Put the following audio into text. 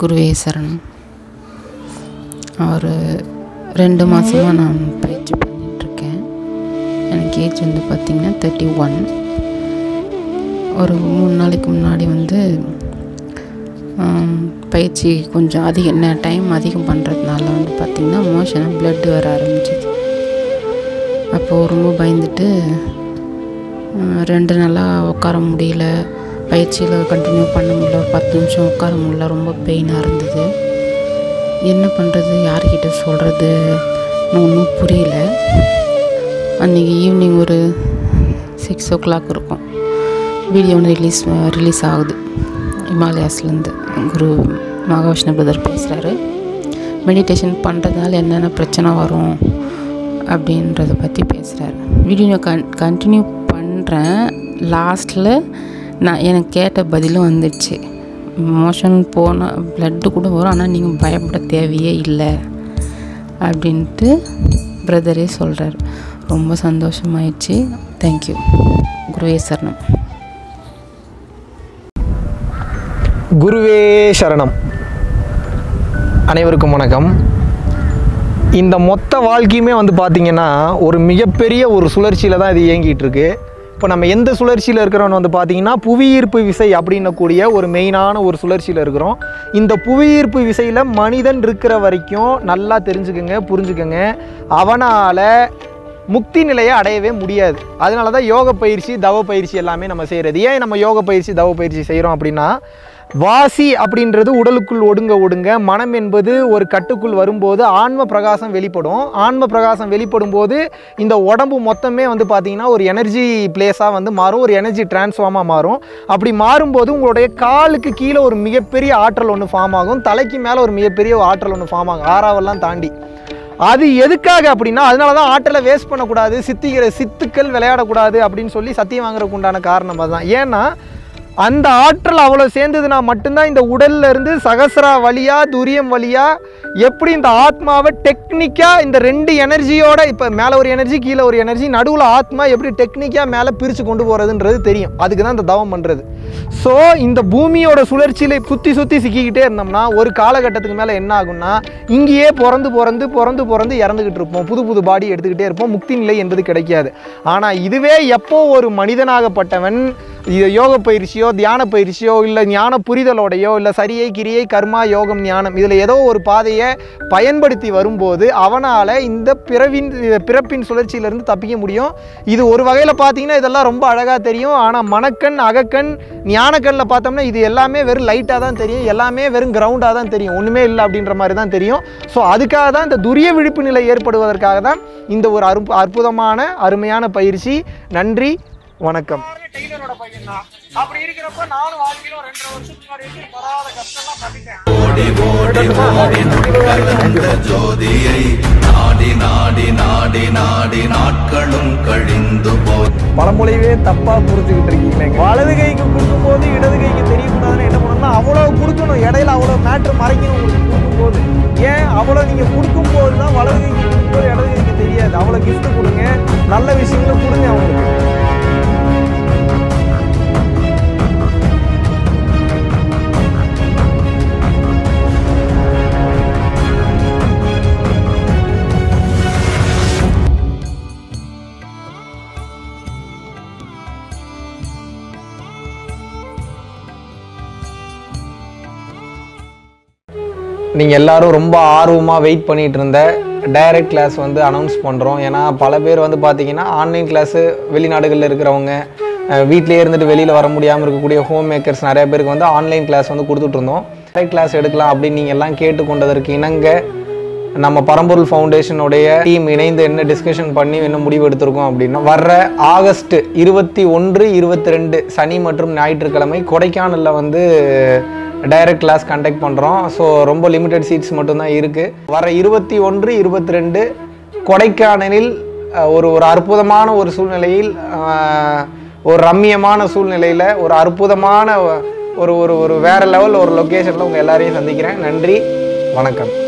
குருவே சரணம் ஒரு ரெண்டு மாதமாக நான் பயிற்சி பண்ணிகிட்ருக்கேன் எனக்கு ஏஜ் வந்து பார்த்திங்கன்னா தேர்ட்டி ஒன் ஒரு மூணு நாளைக்கு முன்னாடி வந்து ஆம், பயிற்சி கொஞ்சம் அதிகம் ந- டைம் அதிகம் பண்ணுறதுனால வந்து பார்த்திங்கன்னா மோஷனாக blood வர ஆரம்பிச்சிது அப்போது ரொம்ப பயந்துட்டு ஆ, ரெண்டு நாளாக உட்கார முடியல பயிற்சியில் கண்டினியூ பண்ண முடியல ஒரு பத்து நிமிஷம் உட்கார முடியல ரொம்ப பெயினாக இருந்தது என்ன பண்ணுறது யார்கிட்ட சொல்கிறது ஒன்றும் புரியல அன்றைக்கி ஈவினிங் ஒரு சிக்ஸ் ஓ கிளாக் இருக்கும் வீடியோ ஒன்று ரிலீஸ் ரிலீஸ் ஆகுது ஹிமாலயாஸ்லேருந்து குரு மகாவிஷ்ணு பிரதர் பேசுகிறாரு மெடிடேஷன் பண்ணுறதுனால என்னென்ன பிரச்சனை வரும் அப்படின்றத பற்றி பேசுகிறாரு வீடியோ கன் கண்டினியூ பண்ணுறேன் லாஸ்ட்டில் நான் எனக்கு கேட்ட பதிலும் வந்துடுச்சு மோஷன் போன ப்ளட்டு கூட வரும் ஆனால் நீங்கள் பயப்பட தேவையே இல்லை அப்படின்ட்டு பிரதரே சொல்கிறார் ரொம்ப சந்தோஷமாயிடுச்சு தேங்க்யூ குருவே சரணம் குருவே சரணம் அனைவருக்கும் வணக்கம் இந்த மொத்த வாழ்க்கையுமே வந்து பார்த்திங்கன்னா ஒரு மிகப்பெரிய ஒரு சுழற்சியில் தான் இது இயங்கிட்டு இருக்கு இப்போ நம்ம எந்த சுழற்சியில் இருக்கிறோன்னு வந்து பார்த்திங்கன்னா புவியீர்ப்பு விசை அப்படின்னக்கூடிய ஒரு மெயினான ஒரு சுழற்சியில் இருக்கிறோம் இந்த புவியீர்ப்பு விசையில் மனிதன் இருக்கிற வரைக்கும் நல்லா தெரிஞ்சுக்கங்க புரிஞ்சுக்கங்க அவனால் முக்தி நிலையை அடையவே முடியாது அதனால தான் யோக பயிற்சி தவ பயிற்சி எல்லாமே நம்ம செய்கிறது ஏன் நம்ம யோக பயிற்சி தவ பயிற்சி செய்கிறோம் அப்படின்னா வாசி அப்படின்றது உடலுக்குள் ஒடுங்க ஒடுங்க மனம் என்பது ஒரு கட்டுக்குள் வரும்போது ஆன்ம பிரகாசம் வெளிப்படும் ஆன்ம பிரகாசம் வெளிப்படும் போது இந்த உடம்பு மொத்தமே வந்து பார்த்திங்கன்னா ஒரு எனர்ஜி பிளேஸாக வந்து மாறும் ஒரு எனர்ஜி டிரான்ஸ்ஃபார்மாக மாறும் அப்படி மாறும்போது உங்களுடைய காலுக்கு கீழே ஒரு மிகப்பெரிய ஆற்றல் ஒன்று ஃபார்ம் ஆகும் தலைக்கு மேலே ஒரு மிகப்பெரிய ஆற்றல் ஒன்று ஃபார்ம் ஆகும் ஆறாவெல்லாம் தாண்டி அது எதுக்காக அப்படின்னா அதனால தான் ஆற்றலை வேஸ்ட் பண்ணக்கூடாது சித்திக்கிற சித்துக்கள் விளையாடக்கூடாது அப்படின்னு சொல்லி சத்தியம் வாங்குறதுக்கு உண்டான காரணம் அதுதான் ஏன்னா அந்த ஆற்றல் அவ்வளோ சேர்ந்ததுன்னா மட்டும்தான் இந்த உடல்ல இருந்து சகசரா வழியா துரியம் வழியா எப்படி இந்த ஆத்மாவை டெக்னிக்காக இந்த ரெண்டு எனர்ஜியோட இப்போ மேலே ஒரு எனர்ஜி கீழே ஒரு எனர்ஜி நடுவில் ஆத்மா எப்படி டெக்னிக்காக மேலே பிரித்து கொண்டு போகிறதுன்றது தெரியும் அதுக்கு தான் இந்த தவம் பண்ணுறது ஸோ இந்த பூமியோட சுழற்சியில் சுற்றி சுற்றி சிக்கிக்கிட்டே இருந்தோம்னா ஒரு காலகட்டத்துக்கு மேலே என்ன ஆகும்னா இங்கேயே பிறந்து பிறந்து பிறந்து பிறந்து இறந்துக்கிட்டு இருப்போம் புது புது பாடி எடுத்துக்கிட்டே இருப்போம் முக்தி நிலை என்பது கிடைக்காது ஆனால் இதுவே எப்போ ஒரு மனிதனாகப்பட்டவன் இது யோக பயிற்சியோ தியான பயிற்சியோ இல்லை ஞான புரிதலோடையோ இல்லை சரியை கிரியை கர்மா யோகம் ஞானம் இதில் ஏதோ ஒரு பாதையை பயன்படுத்தி வரும்போது அவனால் இந்த பிறவின் பிறப்பின் சுழற்சியிலிருந்து தப்பிக்க முடியும் இது ஒரு வகையில் பார்த்தீங்கன்னா இதெல்லாம் ரொம்ப அழகாக தெரியும் ஆனால் மனக்கண் அகக்கண் ஞானக்கண்ணில் பார்த்தோம்னா இது எல்லாமே வெறும் லைட்டாக தான் தெரியும் எல்லாமே வெறும் கிரவுண்டாக தான் தெரியும் ஒன்றுமே இல்லை அப்படின்ற மாதிரி தான் தெரியும் ஸோ அதுக்காக தான் இந்த துரிய விழிப்பு நிலை ஏற்படுவதற்காக தான் இந்த ஒரு அற்பு அற்புதமான அருமையான பயிற்சி நன்றி வணக்கம் டெய்லரோட பையன் தான் அப்படி இருக்கிறப்ப நானும் வாழ்க்கையில ஒரு ரெண்டரை வருஷத்துக்கு முன்னாடி வரைக்கும் படாத கஷ்டம்லாம் பண்ணிட்டேன் ஜோதியை நாடி நாடி நாடி நாடி நாட்களும் கழிந்து போய் பழமொழியவே தப்பாக புரிஞ்சுக்கிட்டு இருக்கீங்களே வலது கைக்கு கொடுக்கும்போது இடது கைக்கு தெரியக்கூடாதுன்னு என்ன பண்ணணும்னா அவ்வளோ கொடுக்கணும் இடையில அவ்வளோ மேட்ரு மறைக்கணும் உங்களுக்கு கொடுக்கும்போது ஏன் அவ்வளோ நீங்கள் கொடுக்கும்போது தான் வலது கைக்கு கொடுக்கும்போது இடது கைக்கு தெரியாது அவ்வளோ gift கொடுங்க நல்ல விஷயங்களை கொடுங்க அவங்களுக்கு நீங்கள் எல்லாரும் ரொம்ப ஆர்வமாக வெயிட் பண்ணிட்டு இருந்த டைரக்ட் கிளாஸ் வந்து அனௌன்ஸ் பண்ணுறோம் ஏன்னா பல பேர் வந்து பார்த்தீங்கன்னா ஆன்லைன் கிளாஸு வெளிநாடுகளில் இருக்கிறவங்க அஹ், வீட்டிலேயே இருந்துட்டு வெளியில் வர முடியாமல் இருக்கக்கூடிய ஹோம் மேக்கர்ஸ் நிறைய பேருக்கு வந்து ஆன்லைன் கிளாஸ் வந்து கொடுத்துட்டு இருந்தோம் டைரக்ட் கிளாஸ் எடுக்கலாம் அப்படின்னு நீங்கள் எல்லாம் கேட்டுக்கொண்டதற்கு இணங்க நம்ம பரம்பொருள் ஃபவுண்டேஷனுடைய டீம் இணைந்து என்ன டிஸ்கஷன் பண்ணி என்ன முடிவு எடுத்திருக்கோம் அப்படின்னா வர்ற ஆகஸ்ட் இருபத்தி ஒன்று இருபத்தி ரெண்டு சனி மற்றும் ஞாயிற்றுக்கிழமை கொடைக்கானலில் வந்து டைரக்ட் கிளாஸ் கண்டக்ட் பண்ணுறோம் ஸோ ரொம்ப லிமிட்டட் சீட்ஸ் மட்டும்தான் இருக்குது வர இருபத்தி ஒன்று இருபத்தி ரெண்டு கொடைக்கானலில் அஹ், ஒரு ஒரு அற்புதமான ஒரு சூழ்நிலையில் அஹ், ஒரு ரம்மியமான சூழ்நிலையில் ஒரு அற்புதமான ஒரு ஒரு ஒரு வேற லெவல் ஒரு லொக்கேஷனில் உங்கள் எல்லாரையும் சந்திக்கிறேன் நன்றி வணக்கம்